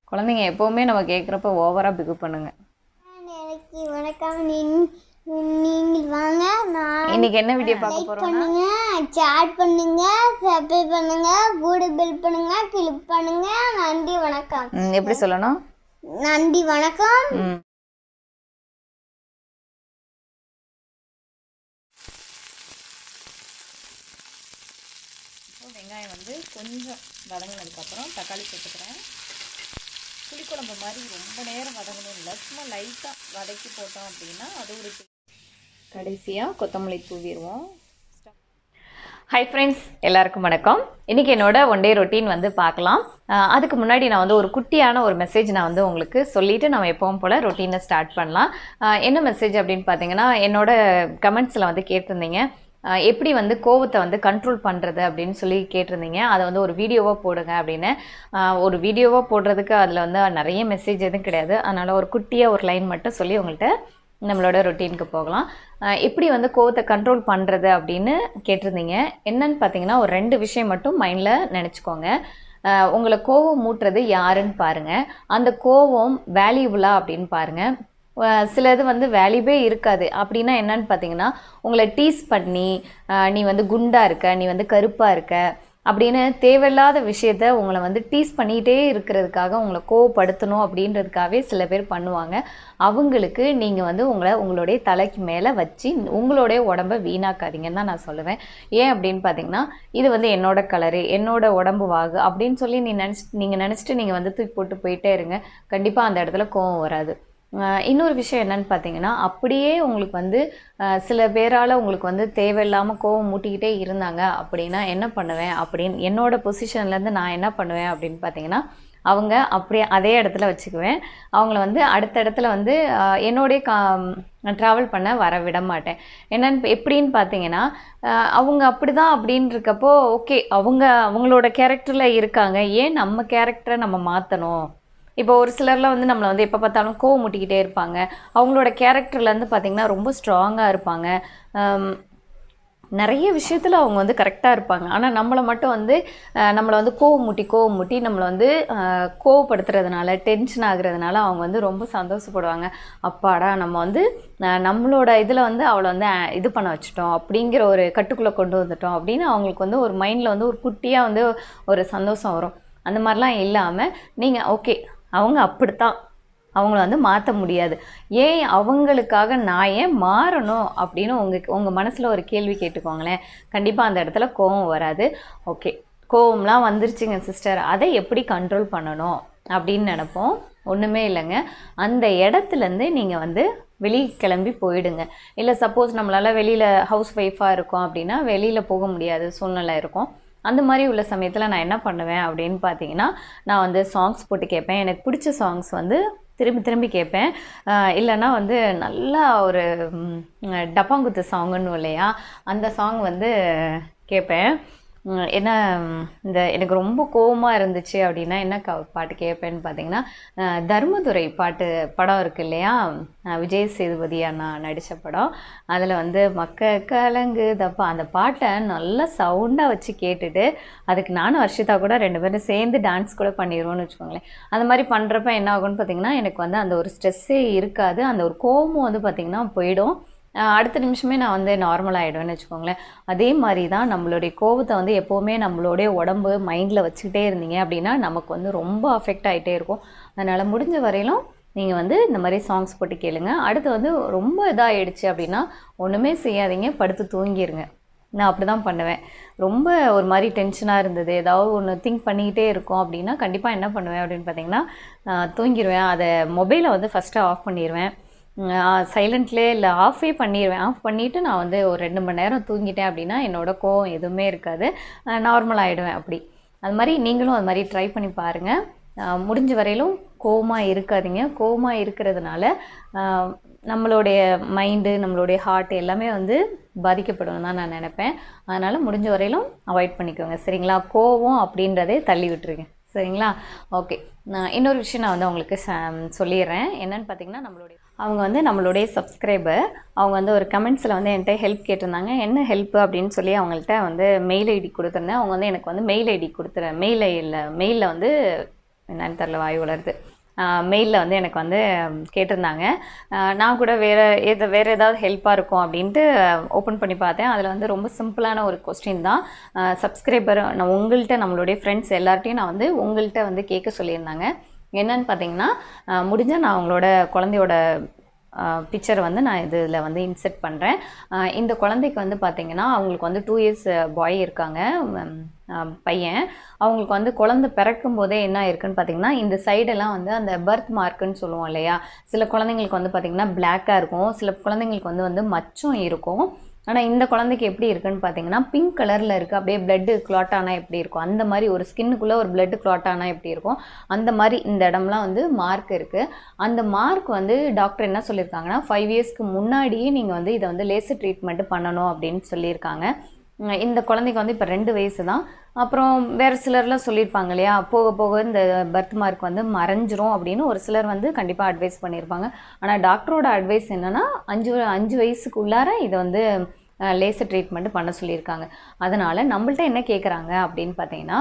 குழந்தைங்க எப்போவுமே நம்ம கேட்குறப்ப ஓவராக பிகு பண்ணுங்க எனக்கு வணக்கம் நீ- நீங்கள் வாங்க நான் இன்னைக்கு என்ன வீடியோ பார்க்க லைக் போகிறோம்னா பண்ணுங்க சேட் பண்ணுங்க சப்ஸ்கிரைப் பண்ணுங்க கூட பில் பண்ணுங்க கிளிக் பண்ணுங்க நன்றி வணக்கம் ம், எப்படி சொல்லணும் நன்றி வணக்கம் ம் வெங்காயம் வந்து கொஞ்சம் வதங்கினதுக்கப்புறம் தக்காளி சேர்த்துக்கிறேன் புளிக்குழம்பு மாதிரி ரொம்ப நேரம் வதங்கணும் இல்லை சும்மா லைட்டாக வதக்கி போட்டோம் அப்படின்னா அது ஒரு கடைசியாக கொத்தமல்லி தூவிடுவோம் ஹாய் ஃப்ரெண்ட்ஸ் எல்லாருக்கும் வணக்கம் இன்றைக்கி என்னோட ஒன் டே ரொட்டீன் வந்து பார்க்கலாம் அஹ் அதுக்கு முன்னாடி நான் வந்து ஒரு குட்டியான ஒரு மெசேஜ் நான் வந்து உங்களுக்கு சொல்லிவிட்டு நம்ம எப்பவும் போல் ரொட்டீனை ஸ்டார்ட் பண்ணலாம் அஹ் என்ன மெசேஜ் அப்படின்னு பார்த்தீங்கன்னா என்னோட கமெண்ட்ஸில் வந்து கேட்டிருந்தீங்க அஹ் எப்படி வந்து கோவத்தை வந்து கண்ட்ரோல் பண்ணுறது அப்படின்னு சொல்லி கேட்டிருந்தீங்க அதை வந்து ஒரு வீடியோவாக போடுங்க அப்படின்னு அஹ் ஒரு வீடியோவாக போடுறதுக்கு அதில் வந்து நிறைய மெசேஜ் எதுவும் கிடையாது அதனால் ஒரு குட்டியாக ஒரு லைன் மட்டும் சொல்லி உங்கள்கிட்ட நம்மளோட ரொட்டீனுக்கு போகலாம் அஹ் எப்படி வந்து கோவத்தை கண்ட்ரோல் பண்ணுறது அப்படின்னு கேட்டிருந்தீங்க என்னன்னு பார்த்தீங்கன்னா ஒரு ரெண்டு விஷயம் மட்டும் மைண்டில் நினச்சிக்கோங்க அஹ் உங்களை கோவம் மூட்டுறது யாருன்னு பாருங்கள் அந்த கோவம் வேல்யூபுளா அப்படின்னு பாருங்கள் அஹ் சில இது வந்து வேல்யூபே இருக்காது அப்படின்னா என்னன்னு பார்த்தீங்கன்னா உங்களை டீஸ் பண்ணி அஹ் நீ வந்து குண்டா இருக்க நீ வந்து கருப்பாக இருக்க அப்படின்னு தேவையில்லாத விஷயத்த உங்களை வந்து டீஸ் பண்ணிகிட்டே இருக்கிறதுக்காக உங்களை கோவப்படுத்தணும் அப்படின்றதுக்காகவே சில பேர் பண்ணுவாங்க அவங்களுக்கு நீங்கள் வந்து உங்களை உங்களுடைய தலைக்கு மேலே வச்சு உங்களுடைய உடம்ப வீணாக்காதீங்கன்னு தான் நான் சொல்லுவேன் ஏன் அப்படின்னு பார்த்தீங்கன்னா இது வந்து என்னோட கலரு என்னோட உடம்பு வாகு அப்படின்னு சொல்லி நீ நினச்சி நீங்கள் நினச்சிட்டு நீங்கள் வந்து தூக்கி போட்டு போயிட்டே இருங்க கண்டிப்பாக அந்த இடத்துல கோவம் வராது ஆஹ் இன்னொரு விஷயம் என்னன்னு பார்த்தீங்கன்னா அப்படியே உங்களுக்கு வந்து ஆஹ் சில பேரால் உங்களுக்கு வந்து தேவையில்லாமல் கோவம் மூட்டிக்கிட்டே இருந்தாங்க அப்படின்னா என்ன பண்ணுவேன் அப்படின்னு என்னோட பொசிஷன்லேருந்து நான் என்ன பண்ணுவேன் அப்படின்னு பார்த்தீங்கன்னா அவங்க அப்படியே அதே இடத்துல வச்சுக்குவேன் அவங்கள வந்து அடுத்த இடத்துல வந்து ஆஹ் என்னோடய கா ட்ராவல் பண்ண வர விட மாட்டேன் என்னன்னு எப்படின்னு பார்த்தீங்கன்னா ஆஹ் அவங்க அப்படி தான் அப்படின்னு இருக்கப்போ ஓகே அவங்க அவங்களோட கேரக்டரில் இருக்காங்க ஏன் நம்ம கேரக்டரை நம்ம மாற்றணும் இப்போ ஒரு சிலர்லாம் வந்து நம்மளை வந்து எப்போ பார்த்தாலும் கோவம் முட்டிக்கிட்டே இருப்பாங்க அவங்களோட கேரக்டர்லேருந்து பார்த்திங்கன்னா ரொம்ப ஸ்ட்ராங்காக இருப்பாங்க ஆம், நிறைய விஷயத்தில் அவங்க வந்து கரெக்டாக இருப்பாங்க ஆனால் நம்மளை மட்டும் வந்து அஹ், நம்மளை வந்து கோவம் முட்டி கோவம் முட்டி நம்மளை வந்து அஹ், கோவப்படுத்துறதுனால டென்ஷன் ஆகுறதுனால அவங்க வந்து ரொம்ப சந்தோஷப்படுவாங்க அப்பாடா நம்ம வந்து அஹ், நம்மளோட இதில் வந்து அவளை வந்து அஹ், இது பண்ண வச்சுட்டோம் அப்படிங்கிற ஒரு கட்டுக்குள்ளே கொண்டு வந்துட்டோம் அப்படின்னு அவங்களுக்கு வந்து ஒரு மைண்டில் வந்து ஒரு குட்டியாக வந்து ஒரு சந்தோஷம் வரும் அந்த மாதிரிலாம் இல்லாமல் நீங்கள் ஓகே அவங்க அப்படித்தான் அவங்கள வந்து மாற்ற முடியாது ஏன் அவங்களுக்காக நான் ஏன் மாறணும் அப்படின்னு உங்கள் உங்கள் மனசில் ஒரு கேள்வி கேட்டுக்கோங்களேன் கண்டிப்பாக அந்த இடத்துல கோவம் வராது ஓகே கோவம்லாம் வந்துருச்சுங்க சிஸ்டர் அதை எப்படி கண்ட்ரோல் பண்ணணும் அப்படின்னு நினப்போம் ஒன்றுமே இல்லைங்க அந்த இடத்துலேருந்து நீங்கள் வந்து வெளியே கிளம்பி போயிடுங்க இல்லை சப்போஸ் நம்மளால் வெளியில் ஹவுஸ் ஒய்ஃபாக இருக்கோம் அப்படின்னா வெளியில் போக முடியாது சூழ்நிலை இருக்கும் அந்த மாதிரி உள்ள சமயத்தில் நான் என்ன பண்ணுவேன் அப்படின்னு பார்த்தீங்கன்னா நான் வந்து சாங்ஸ் போட்டு கேட்பேன் எனக்கு பிடிச்ச சாங்ஸ் வந்து திரும்பி திரும்பி கேட்பேன் ஆஹ் இல்லைன்னா வந்து நல்லா ஒரு ம், டப்பாங்குத்து சாங்குன்னு இல்லையா அந்த சாங் வந்து கேட்பேன் உம், என்ன உம், இந்த எனக்கு ரொம்ப கோவமாக இருந்துச்சு அப்படின்னா என்ன க பாட்டு கேட்பேன்னு பார்த்தீங்கன்னா ஆஹ் தர்மதுரை பாட்டு படம் இருக்கு இல்லையா ஆஹ் விஜய் சேதுபதி அண்ணா நடித்த படம் அதில் வந்து மக்க கலங்கு தப்பா அந்த பாட்டை நல்லா சவுண்டாக வச்சு கேட்டுட்டு அதுக்கு நானும் அர்ஷிதா கூட ரெண்டு பேரும் சேர்ந்து டான்ஸ் கூட பண்ணிடுவோம்னு வச்சுக்கோங்களேன் அந்த மாதிரி பண்ணுறப்ப என்ன ஆகும்னு பார்த்தீங்கன்னா எனக்கு வந்து அந்த ஒரு ஸ்ட்ரெஸ்ஸே இருக்காது அந்த ஒரு கோபமும் வந்து பார்த்திங்கன்னா போயிடும் ஆஹ் அடுத்த நிமிஷமே நான் வந்து நார்மல் ஆகிடுவேன்னு வச்சுக்கோங்களேன் அதே மாதிரி தான் நம்மளுடைய கோபத்தை வந்து எப்போவுமே நம்மளுடைய உடம்பு மைண்டில் வச்சுக்கிட்டே இருந்தீங்க அப்படின்னா நமக்கு வந்து ரொம்ப அஃபெக்ட் ஆகிட்டே இருக்கும் அதனால் முடிஞ்ச வரையிலும் நீங்கள் வந்து இந்த மாதிரி சாங்ஸ் போட்டு கேளுங்க அடுத்து வந்து ரொம்ப இதாகிடுச்சு அப்படின்னா ஒன்றுமே செய்யாதீங்க படுத்து தூங்கிடுங்க நான் அப்படி தான் பண்ணுவேன் ரொம்ப ஒரு மாதிரி டென்ஷனாக இருந்தது ஏதாவது ஒன்று திங்க் பண்ணிக்கிட்டே இருக்கோம் அப்படின்னா கண்டிப்பாக என்ன பண்ணுவேன் அப்படின்னு பார்த்தீங்கன்னா ஆஹ் தூங்கிடுவேன் அதை மொபைலை வந்து ஃபஸ்ட்டு ஆஃப் பண்ணிடுவேன் சைலண்ட்லேயே இல்லை ஆஃபே பண்ணிடுவேன் ஆஃப் பண்ணிவிட்டு நான் வந்து ஒரு ரெண்டு மணி நேரம் தூங்கிட்டேன் அப்படின்னா என்னோட கோவம் எதுவுமே இருக்காது நார்மல் ஆகிடுவேன் அப்படி அது மாதிரி நீங்களும் அது மாதிரி ட்ரை பண்ணி பாருங்கள் ஆஹ் முடிஞ்ச வரையிலும் கோவமாக இருக்காதீங்க கோவமாக இருக்கிறதுனால ஆஹ் நம்மளுடைய மைண்டு நம்மளுடைய ஹார்ட் எல்லாமே வந்து பாதிக்கப்படும் தான் நான் நினைப்பேன் அதனால் முடிஞ்ச வரையிலும் அவாய்ட் பண்ணிக்கோங்க சரிங்களா கோவம் அப்படின்றதே தள்ளி விட்டுருங்க சரிங்களா ஓகே நான் இன்னொரு விஷயம் நான் வந்து உங்களுக்கு ச- சொல்லிடுறேன் என்னன்னு பார்த்தீங்கன்னா நம்மளுடைய அவங்க வந்து நம்மளுடைய சப்ஸ்கிரைபர் அவங்க வந்து ஒரு கமெண்ட்ஸில் வந்து என்கிட்ட ஹெல்ப் கேட்டிருந்தாங்க என்ன ஹெல்ப் அப்படின்னு சொல்லி அவங்கள்ட்ட வந்து மெயில் ஐடி கொடுத்துருந்தேன் அவங்க வந்து எனக்கு வந்து மெயில் ஐடி கொடுத்துற மெயில் இல்லை மெயிலில் வந்து என்னன்னு தெரில வாய் வளருது மெயிலில் வந்து எனக்கு வந்து ம், கேட்டிருந்தாங்க ஆஹ் நான் கூட வேறு எது வேறு ஏதாவது ஹெல்ப்பாக இருக்கும் அப்படின்ட்டு ஓப்பன் பண்ணி பார்த்தேன் அதில் வந்து ரொம்ப சிம்பிளான ஒரு கொஸ்டின் தான் சப்ஸ்கிரைபர் நான் உங்கள்கிட்ட நம்மளுடைய ஃப்ரெண்ட்ஸ் எல்லார்ட்டையும் நான் வந்து உங்கள்கிட்ட வந்து கேட்க சொல்லியிருந்தாங்க என்னன்னு பார்த்தீங்கன்னா முடிஞ்சால் நான் உங்களோட குழந்தையோட பிக்சர் வந்து நான் இதில் வந்து இன்செர்ட் பண்ணுறேன் இந்த குழந்தைக்கு வந்து பார்த்தீங்கன்னா அவங்களுக்கு வந்து டூ இயர்ஸ் பாய் இருக்காங்க உம், ஆஹ் பையன் அவங்களுக்கு வந்து குழந்தை பிறக்கும் போதே என்ன இருக்குன்னு பார்த்தீங்கன்னா இந்த சைடெல்லாம் வந்து அந்த பர்த் மார்க்குன்னு சொல்லுவோம் இல்லையா சில குழந்தைங்களுக்கு வந்து பார்த்தீங்கன்னா பிளாக்காக இருக்கும் சில குழந்தைங்களுக்கு வந்து வந்து மச்சம் இருக்கும் ஆனால் இந்த குழந்தைக்கு எப்படி இருக்குன்னு பார்த்தீங்கன்னா பிங்க் கலரில் இருக்குது அப்படியே பிளட்டு கிளாட் ஆனால் எப்படி இருக்கும் அந்த மாதிரி ஒரு ஸ்கின்னுக்குள்ளே ஒரு பிளட்டு கிளாட் ஆனால் எப்படி இருக்கும் அந்த மாதிரி இந்த இடம்லாம் வந்து மார்க் இருக்குது அந்த மார்க் வந்து டாக்டர் என்ன சொல்லியிருக்காங்கன்னா ஃபைவ் இயர்ஸ்க்கு முன்னாடியே நீங்கள் வந்து இதை வந்து லேசர் ட்ரீட்மெண்ட் பண்ணணும் அப்படின்னு சொல்லியிருக்காங்க உம் இந்த குழந்தைக்கு வந்து இப்போ ரெண்டு வயசு தான் அப்புறம் வேறு சிலர்லாம் சொல்லியிருப்பாங்க இல்லையா போக போக இந்த பர்த் மார்க் வந்து மறைஞ்சிரும் அப்படின்னு ஒரு சிலர் வந்து கண்டிப்பாக அட்வைஸ் பண்ணியிருப்பாங்க ஆனால் டாக்டரோட அட்வைஸ் என்னென்னா அஞ்சு அஞ்சு வயசுக்கு உள்ளார இதை வந்து லேசர் ட்ரீட்மெண்ட் பண்ண சொல்லியிருக்காங்க அதனால் நம்மள்ட்ட என்ன கேட்குறாங்க அப்படின்னு பார்த்தீங்கன்னா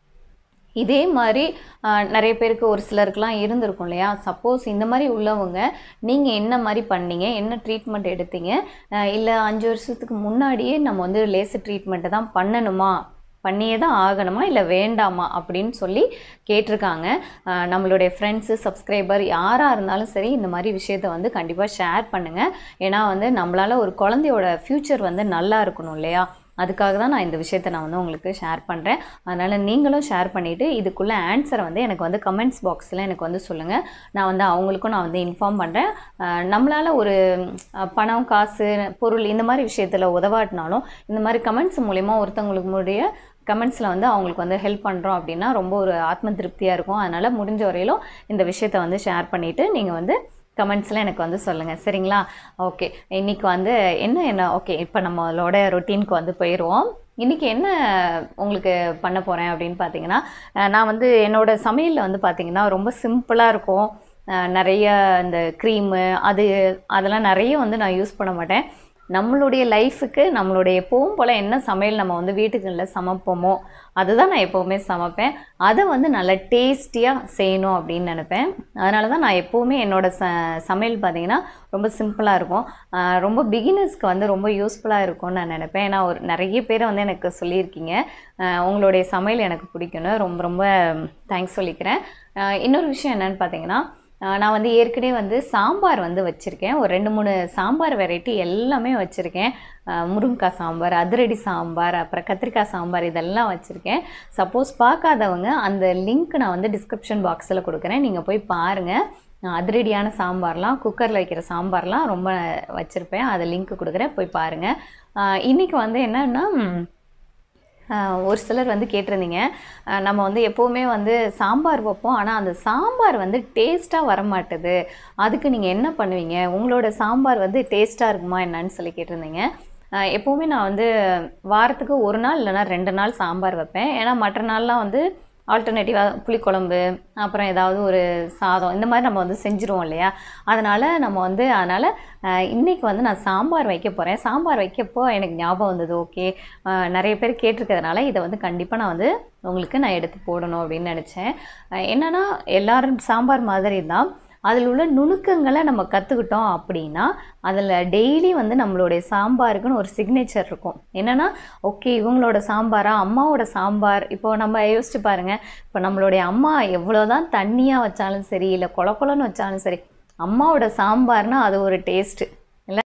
இதே மாதிரி ஆஹ், நிறைய பேருக்கு ஒரு சிலருக்குலாம் இருந்திருக்கும் இல்லையா சப்போஸ் இந்த மாதிரி உள்ளவங்க நீங்கள் என்ன மாதிரி பண்ணீங்க என்ன ட்ரீட்மெண்ட் எடுத்தீங்க இல்லை அஞ்சு வருஷத்துக்கு முன்னாடியே நம்ம வந்து லேசர் ட்ரீட்மெண்ட்டை தான் பண்ணணுமா பண்ணியே தான் ஆகணுமா இல்லை வேண்டாமா அப்படின்னு சொல்லி கேட்டிருக்காங்க ஆஹ், நம்மளுடைய ஃப்ரெண்ட்ஸு சப்ஸ்கிரைபர் யாராக இருந்தாலும் சரி இந்த மாதிரி விஷயத்த வந்து கண்டிப்பாக ஷேர் பண்ணுங்கள் ஏன்னா வந்து நம்மளால் ஒரு குழந்தையோட ஃப்யூச்சர் வந்து நல்லா இருக்கணும் இல்லையா அதுக்காக தான் நான் இந்த விஷயத்தை நான் வந்து உங்களுக்கு ஷேர் பண்ணுறேன் அதனால் நீங்களும் ஷேர் பண்ணிவிட்டு இதுக்குள்ள ஆன்சரை வந்து எனக்கு வந்து கமெண்ட்ஸ் பாக்ஸில் எனக்கு வந்து சொல்லுங்கள் நான் வந்து அவங்களுக்கும் நான் வந்து இன்ஃபார்ம் பண்ணுறேன் நம்மளால் ஒரு அஹ், பணம் காசு பொருள் இந்த மாதிரி விஷயத்தில் உதவாட்டினாலும் இந்த மாதிரி கமெண்ட்ஸ் மூலிமா ஒருத்தவங்களுக்கு முடிய கமெண்ட்ஸில் வந்து அவங்களுக்கு வந்து ஹெல்ப் பண்ணுறோம் அப்படின்னா ரொம்ப ஒரு ஆத்ம திருப்தியாக இருக்கும் அதனால் முடிஞ்ச வரையிலும் இந்த விஷயத்தை வந்து ஷேர் பண்ணிவிட்டு நீங்கள் வந்து கமெண்ட்ஸில் எனக்கு வந்து சொல்லுங்கள் சரிங்களா ஓகே இன்றைக்கி வந்து என்ன என்ன ஓகே இப்போ நம்மளோட ரொட்டீனுக்கு வந்து போயிடுவோம் இன்றைக்கி என்ன உங்களுக்கு பண்ண போகிறேன் அப்படின்னு பார்த்தீங்கன்னா அஹ் நான் வந்து என்னோட சமையலில் வந்து பார்த்தீங்கன்னா ரொம்ப சிம்பிளாக இருக்கும் அஹ் நிறைய இந்த க்ரீமு அது அதெல்லாம் நிறைய வந்து நான் யூஸ் பண்ண மாட்டேன் நம்மளுடைய லைஃபுக்கு நம்மளுடைய எப்பவும் போல் என்ன சமையல் நம்ம வந்து வீட்டுகளில் சமைப்போமோ அதுதான் நான் எப்போவுமே சமைப்பேன் அதை வந்து நல்லா டேஸ்டியாக செய்யணும் அப்படின்னு நினைப்பேன் அதனால தான் நான் எப்போவுமே என்னோட ச சமையல் பார்த்தீங்கன்னா ரொம்ப சிம்பிளாக இருக்கும் ஆஹ் ரொம்ப பிகினர்ஸ்க்கு வந்து ரொம்ப யூஸ்ஃபுல்லாக இருக்கும்னு நான் நினைப்பேன் ஏன்னா ஒரு நிறைய பேர் வந்து எனக்கு சொல்லியிருக்கீங்க ஆஹ் உங்களுடைய சமையல் எனக்கு பிடிக்கும்னு ரொம்ப ரொம்ப தேங்க்ஸ் சொல்லிக்கிறேன் ஆஹ் இன்னொரு விஷயம் என்னன்னு பார்த்தீங்கன்னா ஆஹ் நான் வந்து ஏற்கனவே வந்து சாம்பார் வந்து வச்சுருக்கேன் ஒரு ரெண்டு மூணு சாம்பார் வெரைட்டி எல்லாமே வச்சுருக்கேன் ஆஹ் முருங்கைக்காய் சாம்பார் அதிரடி சாம்பார் அப்புறம் கத்திரிக்காய் சாம்பார் இதெல்லாம் வச்சுருக்கேன் சப்போஸ் பார்க்காதவங்க அந்த லிங்க் நான் வந்து டிஸ்கிரிப்ஷன் பாக்ஸில் கொடுக்குறேன் நீங்கள் போய் பாருங்கள் நான் அதிரடியான சாம்பார்லாம் குக்கரில் வைக்கிற சாம்பார்லாம் ரொம்ப வச்சுருப்பேன் அதை லிங்க் கொடுக்குறேன் போய் பாருங்கள் இன்றைக்கி வந்து என்னன்னா ம், ஆஹ் ஒரு சிலர் வந்து கேட்டிருந்தீங்க ஆஹ் நம்ம வந்து எப்போவுமே வந்து சாம்பார் வைப்போம் ஆனால் அந்த சாம்பார் வந்து டேஸ்ட்டாக வர மாட்டுது அதுக்கு நீங்கள் என்ன பண்ணுவீங்க உங்களோட சாம்பார் வந்து டேஸ்ட்டாக இருக்குமா என்னன்னு சொல்லி கேட்டிருந்தீங்க ஆஹ் எப்போவுமே நான் வந்து வாரத்துக்கு ஒரு நாள் இல்லைன்னா ரெண்டு நாள் சாம்பார் வைப்பேன் ஏன்னா மற்ற நாள்லாம் வந்து ஆல்டர்னேட்டிவாக புளிக்குழம்பு அப்புறம் ஏதாவது ஒரு சாதம் இந்த மாதிரி நம்ம வந்து செஞ்சுருவோம் இல்லையா அதனால் நம்ம வந்து அதனால் இன்றைக்கி வந்து நான் சாம்பார் வைக்க போகிறேன் சாம்பார் வைக்கப்போ எனக்கு ஞாபகம் வந்தது ஓகே நிறைய பேர் கேட்டிருக்கிறதுனால இதை வந்து கண்டிப்பாக நான் வந்து உங்களுக்கு நான் எடுத்து போடணும் அப்படின்னு நினச்சேன் என்னென்னா எல்லாரும் சாம்பார் மாதிரி தான் அதில் உள்ள நுணுக்கங்களை நம்ம கற்றுக்கிட்டோம் அப்படின்னா அதில் டெய்லி வந்து நம்மளுடைய சாம்பாருக்குன்னு ஒரு சிக்னேச்சர் இருக்கும் என்னென்னா ஓகே இவங்களோட சாம்பாரா அம்மாவோட சாம்பார் இப்போ நம்ம யோசிச்சு பாருங்கள் இப்போ நம்மளுடைய அம்மா எவ்வளோ தான் தண்ணியாக வச்சாலும் சரி இல்லை கொல கொலன்னு வச்சாலும் சரி அம்மாவோட சாம்பார்னா அது ஒரு டேஸ்ட்டு இல்லை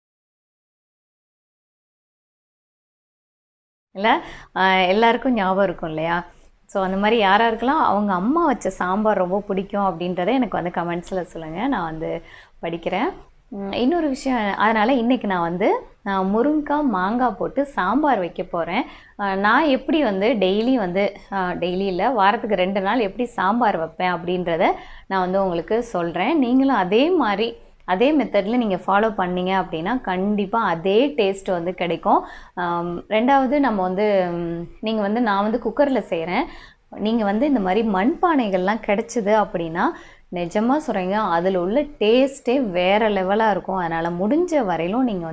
இல்லை எல்லாருக்கும் ஞாபகம் இருக்கும் இல்லையா ஸோ அந்த மாதிரி யார் யாருக்கெல்லாம் அவங்க அம்மா வச்ச சாம்பார் ரொம்ப பிடிக்கும் அப்படின்றத எனக்கு வந்து கமெண்ட்ஸில் சொல்லுங்கள் நான் வந்து படிக்கிறேன் உம், இன்னொரு விஷயம் அதனால் இன்றைக்கி நான் வந்து நான் முருங்கைக்காய் மாங்காய் போட்டு சாம்பார் வைக்க போகிறேன் நான் எப்படி வந்து டெய்லி வந்து டெய்லி இல்லை வாரத்துக்கு ரெண்டு நாள் எப்படி சாம்பார் வைப்பேன் அப்படின்றத நான் வந்து உங்களுக்கு சொல்கிறேன் நீங்களும் அதே மாதிரி அதே மெத்தடில் நீங்கள் ஃபாலோ பண்ணீங்க அப்படின்னா கண்டிப்பாக அதே டேஸ்ட் வந்து கிடைக்கும் ஆம், ரெண்டாவது நம்ம வந்து நீங்கள் வந்து நான் வந்து குக்கரில் செய்கிறேன் நீங்கள் வந்து இந்த மாதிரி மண்பானைகள்லாம் கிடைச்சிது அப்படின்னா நிஜமாக சொல்கிறீங்க அதில் உள்ள டேஸ்ட்டே வேறு லெவலாக இருக்கும் அதனால் முடிஞ்ச வரையிலும் நீங்கள் வந்து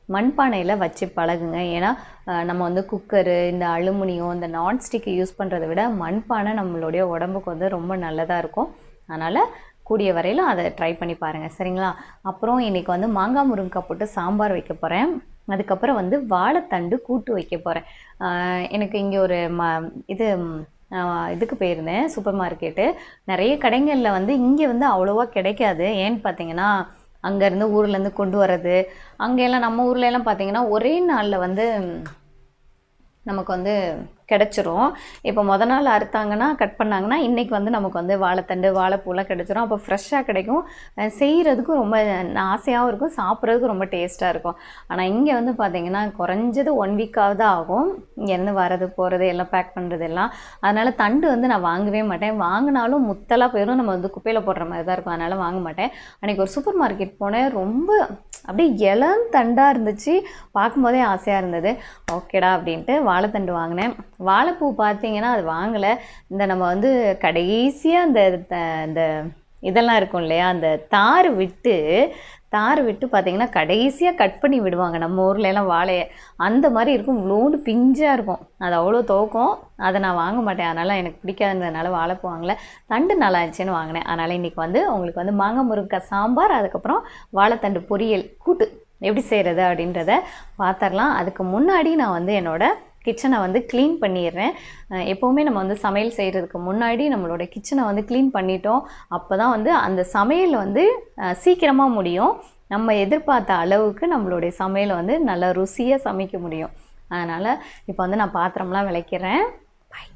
மண்பானையில் வச்சு பழகுங்க ஏன்னா அஹ், நம்ம வந்து குக்கரு இந்த அலுமினியம் இந்த நான்ஸ்டிக் யூஸ் பண்ணுறதை விட மண்பானை நம்மளுடைய உடம்புக்கு வந்து ரொம்ப நல்லதாக இருக்கும் அதனால் கூடிய வரையில் அதை ட்ரை பண்ணி பாருங்கள் சரிங்களா அப்புறம் இன்றைக்கி வந்து மாங்காய் முருங்கைக்காய் போட்டு சாம்பார் வைக்க போகிறேன் அதுக்கப்புறம் வந்து வாழைத்தண்டு கூட்டு வைக்க போகிறேன் எனக்கு இங்கே ஒரு ம இது ம், ஆஹ் இதுக்கு போயிருந்தேன் சூப்பர் மார்க்கெட்டு நிறைய கடைகளில் வந்து இங்கே வந்து அவ்வளோவா கிடைக்காது ஏன்னு பார்த்தீங்கன்னா அங்கேருந்து ஊர்லேருந்து கொண்டு வர்றது அங்கெல்லாம் நம்ம ஊர்ல எல்லாம் பார்த்தீங்கன்னா ஒரே நாளில் வந்து ம், நமக்கு வந்து கிடச்சிரும் இப்போ முத நாள் அறுத்தாங்கன்னா கட் பண்ணாங்கன்னா இன்றைக்கி வந்து நமக்கு வந்து வாழைத்தண்டு வாழைப்பூலாம் கிடச்சிரும் அப்போ ஃப்ரெஷ்ஷாக கிடைக்கும் அஹ் செய்கிறதுக்கும் ரொம்ப ஆசையாகவும் இருக்கும் சாப்பிட்றதுக்கும் ரொம்ப டேஸ்ட்டாக இருக்கும் ஆனால் இங்கே வந்து பார்த்திங்கன்னா குறைஞ்சது ஒன் வீக்காவது ஆகும் இங்கேருந்து வரது போகிறது எல்லாம் பேக் பண்ணுறது எல்லாம் அதனால் தண்டு வந்து நான் வாங்கவே மாட்டேன் வாங்கினாலும் முத்தலாக போயிடும் நம்ம வந்து குப்பையில் போடுற மாதிரி தான் இருக்கும் அதனால் வாங்க மாட்டேன் அன்றைக்கி ஒரு சூப்பர் மார்க்கெட் போனேன் ரொம்ப அப்படியே இளம் தண்டாக இருந்துச்சு பார்க்கும்போதே ஆசையாக இருந்தது ஓகேடா அப்படின்ட்டு வாழைத்தண்டு வாங்கினேன் வாழைப்பூ பார்த்தீங்கன்னா அது வாங்கலை இந்த நம்ம வந்து கடைசியாக அந்த த- இந்த இதெல்லாம் இருக்கும் இல்லையா அந்த தார் விட்டு தார் விட்டு பார்த்தீங்கன்னா கடைசியாக கட் பண்ணி விடுவாங்க நம்ம ஊர்ல எல்லாம் வாழையை அந்த மாதிரி இருக்கும் இவ்வளோண்டு பிஞ்சாக இருக்கும் அது அவ்வளோ துவக்கும் அதை நான் வாங்க மாட்டேன் அதனால் எனக்கு பிடிக்காதுன்றதுனால வாழைப்பூ வாங்கல தண்டு நல்லா இருந்துச்சுன்னு வாங்கினேன் அதனால் இன்றைக்கி வந்து உங்களுக்கு வந்து மாங்காய் முருங்கைக்காய் சாம்பார் அதுக்கப்புறம் வாழைத்தண்டு பொரியல் கூட்டு எப்படி செய்கிறது அப்படின்றத பார்த்துடலாம் அதுக்கு முன்னாடி நான் வந்து என்னோட கிச்சனை வந்து க்ளீன் பண்ணிடுறேன் அஹ் எப்போவுமே நம்ம வந்து சமையல் செய்கிறதுக்கு முன்னாடி நம்மளோட கிச்சனை வந்து க்ளீன் பண்ணிட்டோம் அப்போ தான் வந்து அந்த சமையல் வந்து சீக்கிரமாக முடியும் நம்ம எதிர்பார்த்த அளவுக்கு நம்மளுடைய சமையலை வந்து நல்லா ருசியாக சமைக்க முடியும் அதனால் இப்போ வந்து நான் பாத்திரம்லாம் விளக்கிறேன் பாய்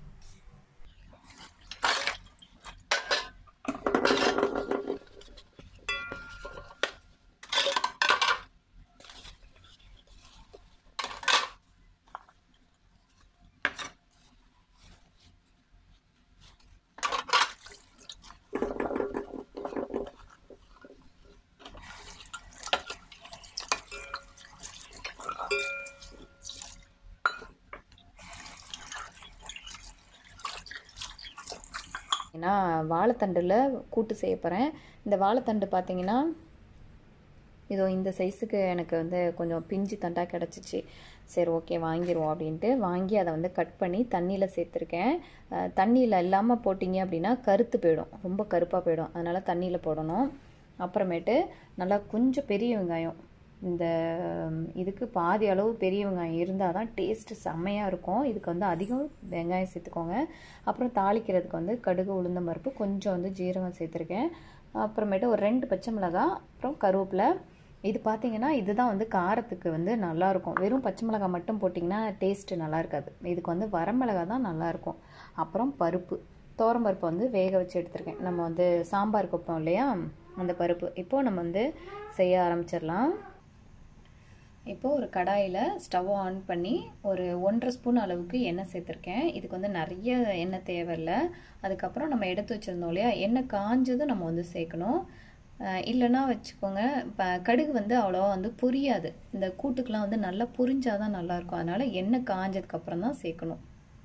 ஏன்னா வாழைத்தண்டில் கூட்டு செய்ய போகிறேன் இந்த வாழைத்தண்டு பார்த்தீங்கன்னா இதோ இந்த சைஸுக்கு எனக்கு வந்து கொஞ்சம் பிஞ்சு தண்டாக கிடச்சிச்சு சரி ஓகே வாங்கிடுவோம் அப்படின்ட்டு வாங்கி அதை வந்து கட் பண்ணி தண்ணியில் சேர்த்துருக்கேன் அஹ் தண்ணியில் இல்லாமல் போட்டிங்க அப்படின்னா கருத்து போயிடும் ரொம்ப கருப்பாக போயிடும் அதனால் தண்ணியில் போடணும் அப்புறமேட்டு நல்லா கொஞ்சம் பெரிய வெங்காயம் இந்த ம், இதுக்கு பாதி அளவு பெரிய வெங்காயம் இருந்தால் தான் டேஸ்ட்டு செம்மையாக இருக்கும் இதுக்கு வந்து அதிகம் வெங்காயம் சேர்த்துக்கோங்க அப்புறம் தாளிக்கிறதுக்கு வந்து கடுகு உளுந்தம் பருப்பு கொஞ்சம் வந்து ஜீரகம் சேர்த்துருக்கேன் அப்புறமேட்டு ஒரு ரெண்டு பச்சை மிளகாய் அப்புறம் கருவேப்பிலை இது பார்த்தீங்கன்னா இதுதான் வந்து காரத்துக்கு வந்து நல்லாயிருக்கும் வெறும் பச்சை மிளகாய் மட்டும் போட்டிங்கன்னா டேஸ்ட்டு நல்லா இருக்காது இதுக்கு வந்து வரமிளகா தான் நல்லாயிருக்கும் அப்புறம் பருப்பு தோரம் பருப்பு வந்து வேக வச்சு எடுத்திருக்கேன் நம்ம வந்து சாம்பார் வைப்போம் இல்லையா அந்த பருப்பு இப்போது நம்ம வந்து செய்ய ஆரம்பிச்சிடலாம் இப்போ ஒரு கடாயில் ஸ்டவ் ஆன் பண்ணி ஒரு ஒன்றரை ஸ்பூன் அளவுக்கு எண்ணெய் சேர்த்துருக்கேன் இதுக்கு வந்து நிறைய எண்ணெய் தேவையில்லை அதுக்கப்புறம் நம்ம எடுத்து வச்சுருந்தோம் இல்லையா எண்ணெய் காஞ்சதும் நம்ம வந்து சேர்க்கணும் அஹ் இல்லைன்னா வச்சுக்கோங்க இப்போ கடுகு வந்து அவ்வளோவா வந்து புரியாது இந்த கூட்டுக்கெலாம் வந்து நல்லா புரிஞ்சாதான் நல்லாயிருக்கும் அதனால் எண்ணெய் காஞ்சதுக்கப்புறம் தான் சேர்க்கணும்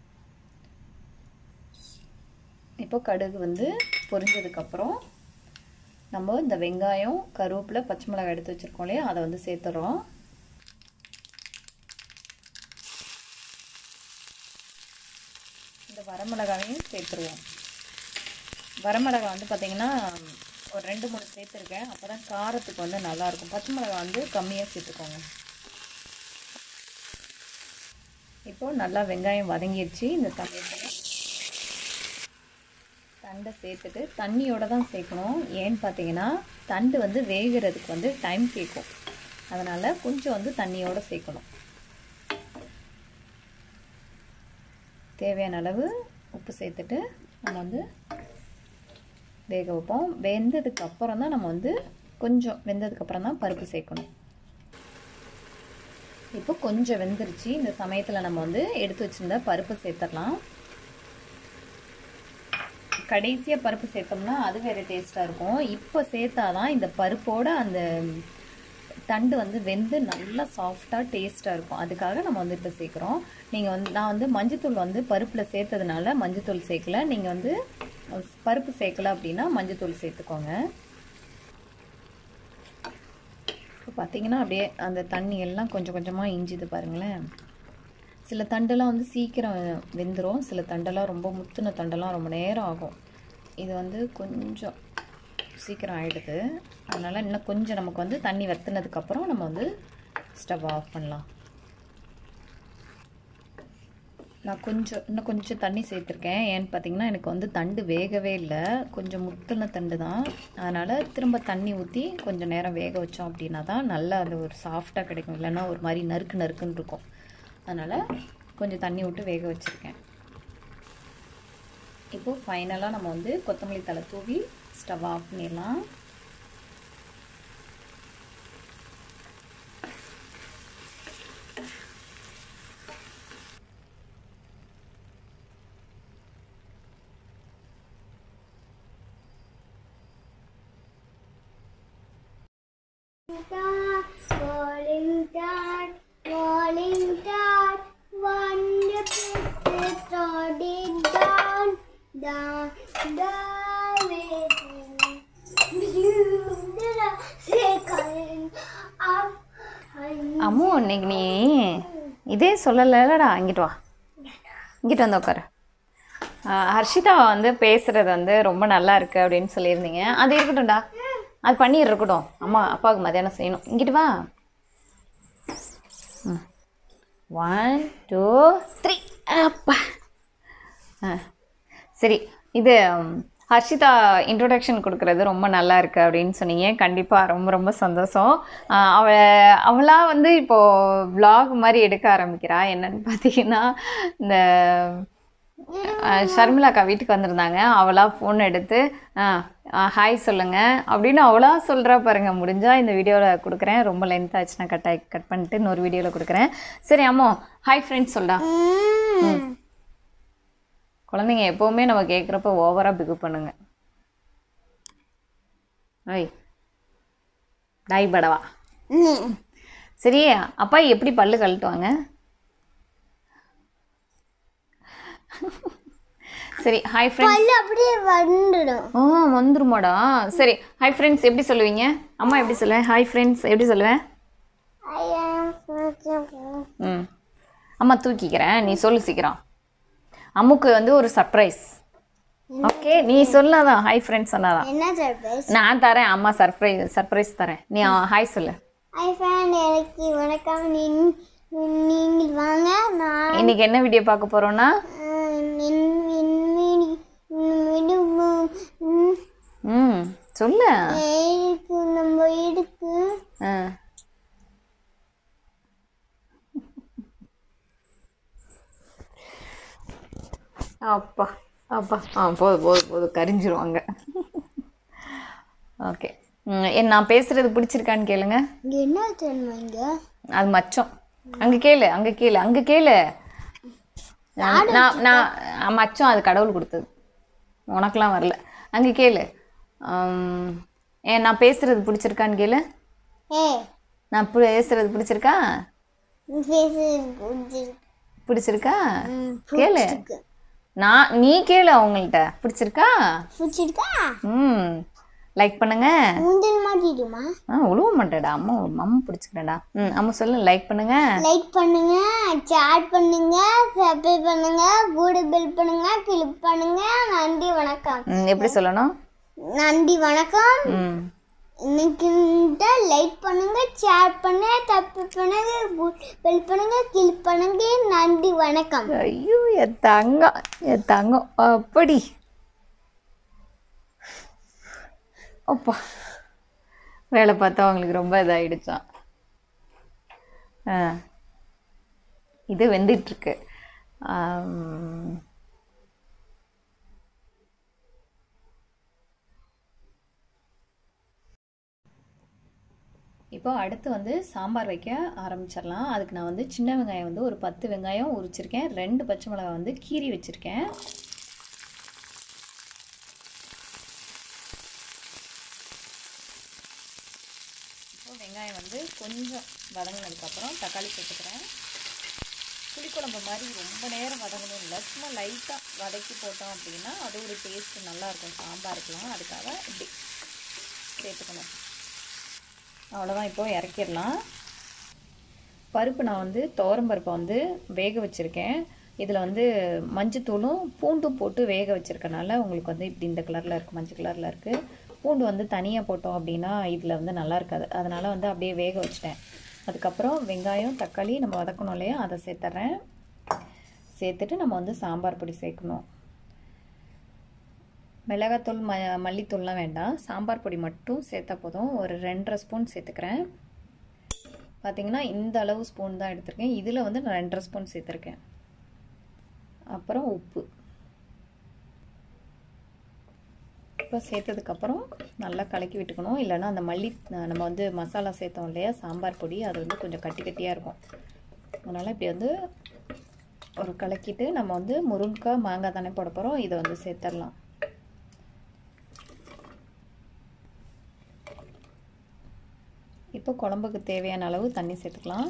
இப்போ கடுகு வந்து பொரிஞ்சதுக்கப்புறம் நம்ம இந்த வெங்காயம் கருவேப்பிலை பச்சை மிளகாய் எடுத்து வச்சுருக்கோம் இல்லையா அதை வந்து சேர்த்துறோம் இந்த வரமிளகாவையும் சேர்த்துருவோம் வரமிளகாய் வந்து பார்த்திங்கன்னா ஒரு ரெண்டு மூணு சேர்த்துருக்கேன் அப்போ தான் காரத்துக்கு வந்து நல்லாயிருக்கும் பச்சை மிளகாய் வந்து கம்மியாக சேர்த்துக்கோங்க இப்போது நல்லா வெங்காயம் வதங்கிடுச்சு இந்த சமயத்தில் தண்டை சேர்த்துட்டு தண்ணியோட தான் சேர்க்கணும் ஏன்னு பார்த்தீங்கன்னா தண்டு வந்து வேகிறதுக்கு வந்து டைம் கேட்கும் அதனால் கொஞ்சம் வந்து தண்ணியோட சேர்க்கணும் தேவையான அளவு உப்பு சேர்த்துட்டு நம்ம வந்து வேக வைப்போம் வெந்ததுக்கு அப்புறம் தான் நம்ம வந்து கொஞ்சம் வெந்ததுக்கு அப்புறம் தான் பருப்பு சேர்க்கணும் இப்போ கொஞ்சம் வெந்துருச்சு இந்த சமயத்தில் நம்ம வந்து எடுத்து வச்சிருந்த பருப்பு சேர்த்துடலாம் கடைசியாக பருப்பு சேர்த்தோம்னா அது வேறு டேஸ்ட்டாக இருக்கும் இப்போ சேர்த்தாதான் இந்த பருப்போட அந்த தண்டு வந்து வெந்து நல்லா சாஃப்டாக டேஸ்ட்டாக இருக்கும் அதுக்காக நம்ம வந்து இப்போ சேர்க்குறோம் நீங்கள் வந்து நான் வந்து மஞ்சத்தூள் வந்து பருப்பில் சேர்த்ததுனால மஞ்சத்தூள் சேர்க்கல நீங்கள் வந்து பருப்பு சேர்க்கல அப்படின்னா மஞ்சத்தூள் சேர்த்துக்கோங்க இப்போ பார்த்தீங்கன்னா அப்படியே அந்த தண்ணி எல்லாம் கொஞ்சம் கொஞ்சமாக இஞ்சிது பாருங்களேன் சில தண்டெல்லாம் வந்து சீக்கிரம் வெந்துடும் சில தண்டெல்லாம் ரொம்ப முத்துன தண்டெல்லாம் ரொம்ப நேரம் ஆகும் இது வந்து கொஞ்சம் சீக்கிரம் ஆகிடுது அதனால் இன்னும் கொஞ்சம் நமக்கு வந்து தண்ணி வற்றினதுக்கப்புறம் நம்ம வந்து ஸ்டவ் ஆஃப் பண்ணலாம் நான் கொஞ்சம் இன்னும் கொஞ்சம் தண்ணி சேர்த்துருக்கேன் ஏன்னு பார்த்தீங்கன்னா எனக்கு வந்து தண்டு வேகவே இல்லை கொஞ்சம் முத்தின தண்டு தான் அதனால் திரும்ப தண்ணி ஊற்றி கொஞ்சம் நேரம் வேக வச்சோம் அப்படின்னா தான் நல்லா அது ஒரு சாஃப்டாக கிடைக்கும் இல்லைன்னா ஒரு மாதிரி நறுக்கு நறுக்குன்னு இருக்கும் அதனால் கொஞ்சம் தண்ணி விட்டு வேக வச்சுருக்கேன் இப்போது ஃபைனலாக நம்ம வந்து கொத்தமல்லி தலை தூவி ஸ்டவ் ஆஃப் பண்ணிடலாம் Dot, falling dot, falling dot, one the pieces started down, down, down with you. Second up, and Ammu இன்னைக்கு நீ இதே சொல்லலைடா இங்கிட்டு வா இங்கிட்டு வந்து உட்காரு ஆஹ் ஹர்ஷிதா வந்து பேசுறது வந்து ரொம்ப நல்லா இருக்கு அப்படின்னு சொல்லியிருந்தீங்க அது இருக்கட்டும்டா அது பன்னீர் இருக்கட்டும் அம்மா அப்பாவுக்கு மதியானம் செய்யணும் இங்கிட்டு வா ஒன் டூ த்ரீ அப்பா ஆ சரி இது ம், ஹர்ஷிதா இன்ட்ரோடக்ஷன் கொடுக்குறது ரொம்ப நல்லா இருக்கு அப்படின்னு சொன்னீங்க கண்டிப்பாக ரொம்ப ரொம்ப சந்தோஷம் ஆ, அவ அவளா வந்து இப்போது vlog மாதிரி எடுக்க ஆரம்பிக்கிறா என்னன்னு பார்த்தீங்கன்னா இந்த ஆ, ஷர்மிளாக்கா வீட்டுக்கு வந்திருந்தாங்க அவளா ஃபோன் எடுத்து ஹாய் சொல்லுங்க அப்படின்னு அவளா சொல்கிறா பாருங்க முடிஞ்சா இந்த வீடியோவில் கொடுக்குறேன் ரொம்ப லென்த் ஆச்சுன்னா கட் ஆகி கட் பண்ணிட்டு இன்னொரு வீடியோவில் கொடுக்குறேன் சரி அம்மோ ஹாய் ஃப்ரெண்ட்ஸ் சொல்டா குழந்தைங்க எப்போவுமே நம்ம கேட்குறப்ப ஓவராக பிகு பண்ணுங்க ஐய் டாய் படவா சரி அப்பா எப்படி பல்லு கழட்டுவாங்க சரி ஹாய் ஃப்ரெண்ட்ஸ் பல்லு அப்படியே வந்துடும் ஆ வந்துருமாடா சரி ஹாய் ஃப்ரெண்ட்ஸ் எப்படி சொல்லுவீங்க அம்மா எப்படி சொல்லுவேன் ஹாய் ஃப்ரெண்ட்ஸ் எப்படி சொல்லுவேன் ம் அம்மா தூக்கிக்கிறேன் நீ சொல்லு சீக்கிரம் அம்முக்கு வந்து ஒரு சர்ப்ரைஸ் ஓகே நீ சொல்லாதான் ஹாய் ஃப்ரெண்ட்ஸ் சொன்னாதான் என்ன சர்ப்ரைஸ் நான் தரேன் அம்மா சர்ப்ரைஸ் சர்ப்ரைஸ் தரேன் நீ ஹாய் சொல்லு ஐ ஃபேன் எனக்கு வணக்கம் நீ நீங்கள் வாங்க நான் இன்னைக்கு என்ன வீடியோ பார்க்க போறோம்னா அஹ், நின்- நின்- நின்- ம், ம் சொல்லு இருக்கு நம்ம வீடுக்கு ஆ. அப்பா அப்பா ஆ போதும் போதும் போதும் கரிஞ்சிருவாங்க ஓகே என் நான் பேசுறது பிடிச்சிருக்கான்னு கேளுங்க இங்க என்ன தெரியுமா இங்க அது மச்சம் அங்க கேளு அங்க கேளு அங்க கேளு நான் நான் நான் மச்சம் அது கடவுள் கொடுத்தது உனக்கெல்லாம் வரல அங்க கேளு ஆம், ஏன் நான் பேசுறது பிடிச்சிருக்கான்னு கேளு ஏ நான் பேசுறது பிடிச்சிருக்கா பேசு பிடிச்சிருக்கு பிடிச்சிருக்கா ம், கேளு பிடிச்சிருக்கு. நான் நீ கேளு அவங்கள்ட்ட பிடிச்சிருக்கா பிடிச்சிருக்கா ம் லைக் பண்ணுங்க மூஞ்சல் மாட்டிடுமா ஆ உழுவ மாட்டேடா அம்மா அம்மா பிடிச்சிக்கிறேன்டா ம் அம்மா சொல்லு லைக் பண்ணுங்க லைக் பண்ணுங்க சேட் பண்ணுங்க சப்ஸ்கிரைப் பண்ணுங்க கூட பெல் பண்ணுங்க கிளிக் பண்ணுங்க நன்றி வணக்கம் ம் எப்படி சொல்லணும் நன்றி வணக்கம் ம் இன்னைக்கு லைக் பண்ணுங்க ஷேர் பண்ணுங்க தப்பு பண்ணுங்க பெல் பண்ணுங்க கிளிக் பண்ணுங்க நன்றி வணக்கம் ஐயோ என் தங்கம் என் தங்கம் அப்படி அப்பா வேலை பார்த்தா அவங்களுக்கு ரொம்ப இதாகிடுச்சான் ஆ இது வெந்துட்டுருக்கு இப்போ அடுத்து வந்து சாம்பார் வைக்க ஆரம்பிச்சிடலாம் அதுக்கு நான் வந்து சின்ன வெங்காயம் வந்து ஒரு பத்து வெங்காயம் உரிச்சிருக்கேன் ரெண்டு பச்சை மிளகாய் வந்து கீறி வச்சுருக்கேன் இப்போ வெங்காயம் வந்து கொஞ்சம் வதங்கினதுக்கப்புறம் தக்காளி போட்டுக்கிறேன் புளிக்குழம்பு மாதிரி ரொம்ப நேரம் வதங்கணும் இல்லை சும்மா லைட்டாக வதக்கி போட்டோம் அப்படின்னா அது ஒரு டேஸ்ட் நல்லாயிருக்கும் சாம்பாருக்குலாம் அதுக்காக இப்படி சேர்த்துக்கணும் அவ்வளோதான் இப்போ இறக்கிடலாம் பருப்பு நான் வந்து துவரம் பருப்பை வந்து வேக வச்சுருக்கேன் இதில் வந்து மஞ்சத்தூளும் பூண்டும் போட்டு வேக வச்சுருக்கனால உங்களுக்கு வந்து இப்படி இந்த கலரில் இருக்குது மஞ்சள் கலரில் இருக்குது பூண்டு வந்து தனியாக போட்டோம் அப்படின்னா இதில் வந்து நல்லா இருக்காது அதனால் வந்து அப்படியே வேக வச்சிட்டேன் அதுக்கப்புறம் வெங்காயம் தக்காளி நம்ம வதக்கணும் இல்லையா அதை சேர்த்துட்றேன் சேர்த்துட்டு நம்ம வந்து சாம்பார் பொடி சேர்க்கணும் மிளகாத்தூள் ம மல்லித்தூள்லாம் வேண்டாம் சாம்பார் பொடி மட்டும் சேர்த்தா போதும் ஒரு ரெண்டரை ஸ்பூன் சேர்த்துக்கிறேன் பார்த்தீங்கன்னா இந்த அளவு ஸ்பூன் தான் எடுத்திருக்கேன் இதில் வந்து நான் ரெண்டரை ஸ்பூன் சேர்த்துருக்கேன் அப்புறம் உப்பு இப்போ சேர்த்ததுக்கப்புறம் நல்லா கலக்கி விட்டுக்கணும் இல்லைன்னா அந்த மல்லி நம்ம வந்து மசாலா சேர்த்தோம் இல்லையா சாம்பார் பொடி அது வந்து கொஞ்சம் கட்டி கட்டியாக இருக்கும் அதனால் இப்படி வந்து ஒரு கலக்கிட்டு நம்ம வந்து முருங்கைக்காய் மாங்காய் தானே போட போகிறோம் இதை வந்து சேர்த்துடலாம் இப்போ குழம்புக்கு தேவையான அளவு தண்ணி சேர்த்துக்கலாம்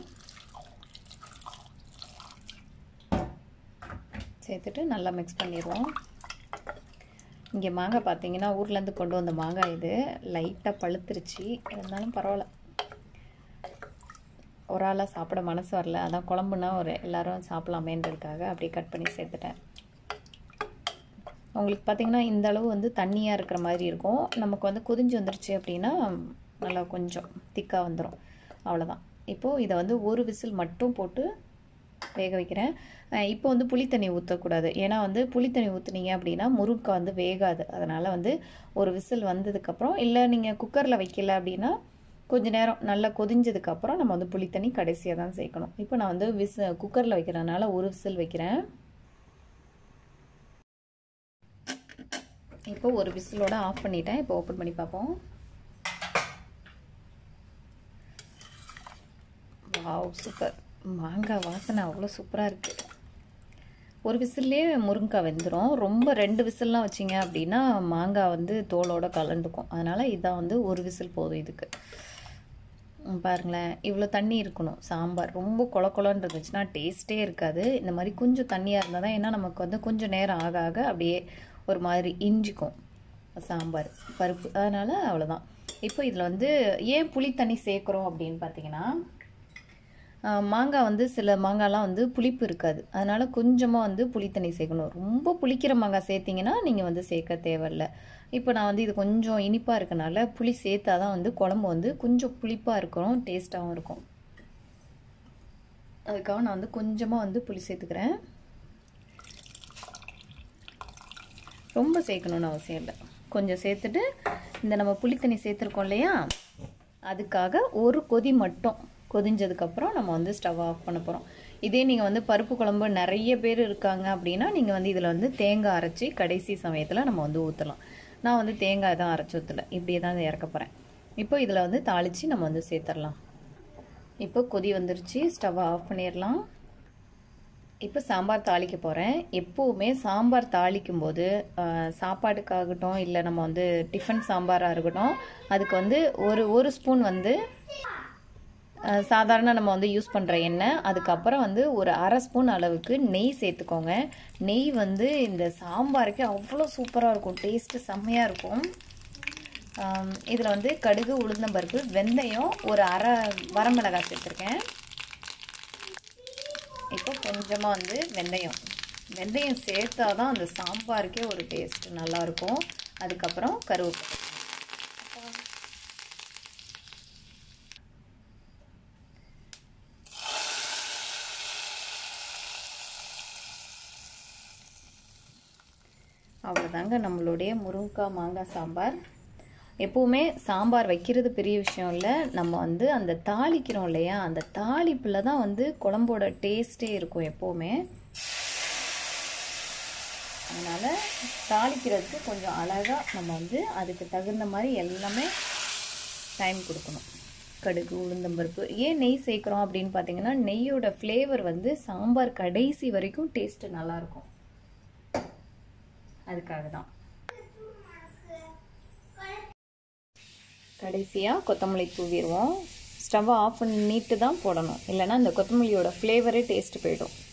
சேர்த்துட்டு நல்லா மிக்ஸ் பண்ணிடுவோம் இங்கே மாங்காய் பார்த்தீங்கன்னா ஊர்லேருந்து கொண்டு வந்த மாங்காய் இது லைட்டாக பழுத்துருச்சு இருந்தாலும் பரவாயில்ல ஒரு ஆளாக சாப்பிட மனசு வரல அதான் குழம்புனா ஒரு எல்லாரும் சாப்பிடலாமேன்றதுக்காக அப்படியே கட் பண்ணி சேர்த்துட்டேன் உங்களுக்கு பார்த்தீங்கன்னா இந்த அளவு வந்து தண்ணியாக இருக்கிற மாதிரி இருக்கும் நமக்கு வந்து கொதிஞ்சு வந்துருச்சு அப்படின்னா நல்லா கொஞ்சம் திக்காக வந்துடும் அவ்வளோதான் இப்போது இதை வந்து ஒரு விசில் மட்டும் போட்டு வேக வைக்கிறேன் இப்போ வந்து புளி தண்ணி ஊற்றக்கூடாது ஏன்னா வந்து புளி தண்ணி ஊற்றுனீங்க அப்படின்னா முருங்காய் வந்து வேகாது அதனால் வந்து ஒரு விசில் வந்ததுக்கப்புறம் இல்லை நீங்கள் குக்கரில் வைக்கல அப்படின்னா கொஞ்ச நேரம் நல்லா கொதிஞ்சதுக்கப்புறம் நம்ம வந்து புளி தண்ணி கடைசியாக தான் சேர்க்கணும் இப்போ நான் வந்து விஸ் குக்கரில் வைக்கிறதுனால ஒரு விசில் வைக்கிறேன் இப்போ ஒரு விசிலோட ஆஃப் பண்ணிட்டேன் இப்போ ஓப்பன் பண்ணி பார்ப்போம் வாவ் சூப்பர் மாங்காய் வாசனை அவ்வளோ சூப்பராக இருக்குது ஒரு விசில்லே முருங்காய் வெந்துடும் ரொம்ப ரெண்டு விசில்லாம் வச்சிங்க அப்படின்னா மாங்காய் வந்து தோலோட கலந்துக்கும் அதனால் இதான் வந்து ஒரு விசில் போதும் இதுக்கு பாருங்களேன் இவ்வளோ தண்ணி இருக்கணும் சாம்பார் ரொம்ப கொல கொலன்னு இருந்துச்சுன்னா டேஸ்ட்டே இருக்காது இந்த மாதிரி கொஞ்சம் தண்ணியாக இருந்தால் தான் ஏன்னா நமக்கு வந்து கொஞ்சம் நேரம் ஆக ஆக அப்படியே ஒரு மாதிரி இஞ்சிக்கும் சாம்பார் பருப்பு அதனால் அவ்வளோதான் இப்போ இதில் வந்து ஏன் புளி தண்ணி சேர்க்குறோம் அப்படின்னு பார்த்தீங்கன்னா மாங்காய் வந்து சில மாங்காய்லாம் வந்து புளிப்பு இருக்காது அதனால் கொஞ்சமாக வந்து புளி தண்ணி சேர்க்கணும் ரொம்ப புளிக்கிற மாங்காய் சேர்த்திங்கன்னா நீங்கள் வந்து சேர்க்க தேவையில்ல இப்போ நான் வந்து இது கொஞ்சம் இனிப்பாக இருக்கனால புளி சேர்த்தா தான் வந்து குழம்பு வந்து கொஞ்சம் புளிப்பாக இருக்கணும் டேஸ்ட்டாகவும் இருக்கும் அதுக்காக நான் வந்து கொஞ்சமாக வந்து புளி சேர்த்துக்கிறேன் ரொம்ப சேர்க்கணும்னு அவசியம் இல்லை கொஞ்சம் சேர்த்துட்டு இந்த நம்ம புளி தண்ணி சேர்த்துருக்கோம் இல்லையா அதுக்காக ஒரு கொதி மட்டும் கொதிஞ்சதுக்கப்புறம் நம்ம வந்து ஸ்டவ் ஆஃப் பண்ண போகிறோம் இதே நீங்கள் வந்து பருப்பு குழம்பு நிறைய பேர் இருக்காங்க அப்படின்னா நீங்கள் வந்து இதில் வந்து தேங்காய் அரைச்சி கடைசி சமயத்தில் நம்ம வந்து ஊற்றலாம் நான் வந்து தேங்காய் தான் அரைச்சி ஊற்றல இப்படியே தான் இறக்க போகிறேன் இப்போ இதில் வந்து தாளித்து நம்ம வந்து சேர்த்துடலாம் இப்போ கொதி வந்துருச்சு ஸ்டவ் ஆஃப் பண்ணிடலாம் இப்போ சாம்பார் தாளிக்க போகிறேன் எப்போவுமே சாம்பார் தாளிக்கும் போது சாப்பாட்டுக்காகட்டும் இல்லை நம்ம வந்து டிஃபன் சாம்பாராக இருக்கட்டும் அதுக்கு வந்து ஒரு ஒரு ஸ்பூன் வந்து சாதாரண நம்ம வந்து யூஸ் பண்ணுற எண்ணெய் அதுக்கப்புறம் வந்து ஒரு அரை ஸ்பூன் அளவுக்கு நெய் சேர்த்துக்கோங்க நெய் வந்து இந்த சாம்பாருக்கு அவ்வளோ சூப்பராக இருக்கும் டேஸ்ட்டு செம்மையாக இருக்கும் இதில் வந்து கடுகு உளுந்தம்பருப்பு வெந்தயம் ஒரு அரை வரமிளகாய் சேர்த்துருக்கேன் இப்போ கொஞ்சமாக வந்து வெந்தயம் வெந்தயம் சேர்த்தா தான் அந்த சாம்பாருக்கே ஒரு டேஸ்ட் நல்லாயிருக்கும் அதுக்கப்புறம் கருவேப்பிலை அவ்வளோதாங்க நம்மளுடைய முருங்கைக்காய் மாங்காய் சாம்பார் எப்போவுமே சாம்பார் வைக்கிறது பெரிய விஷயம் இல்லை நம்ம வந்து அந்த தாளிக்கிறோம் இல்லையா அந்த தாளிப்பில் தான் வந்து குழம்போட டேஸ்ட்டே இருக்கும் எப்போவுமே அதனால் தாளிக்கிறதுக்கு கொஞ்சம் அழகாக நம்ம வந்து அதுக்கு தகுந்த மாதிரி எல்லாமே டைம் கொடுக்கணும் கடுகு உளுந்தம்பருப்பு ஏன் நெய் சேர்க்குறோம் அப்படின்னு பார்த்தீங்கன்னா நெய்யோட ஃப்ளேவர் வந்து சாம்பார் கடைசி வரைக்கும் டேஸ்ட்டு நல்லாயிருக்கும் அதுக்காக தான் கடைசியாக கொத்தமல்லி தூவிடுவோம் ஸ்டவ்வை ஆஃப் பண்ணிட்டு தான் போடணும் இல்லைன்னா இந்த கொத்தமல்லியோட ஃப்ளேவரே டேஸ்ட்டு போயிடும்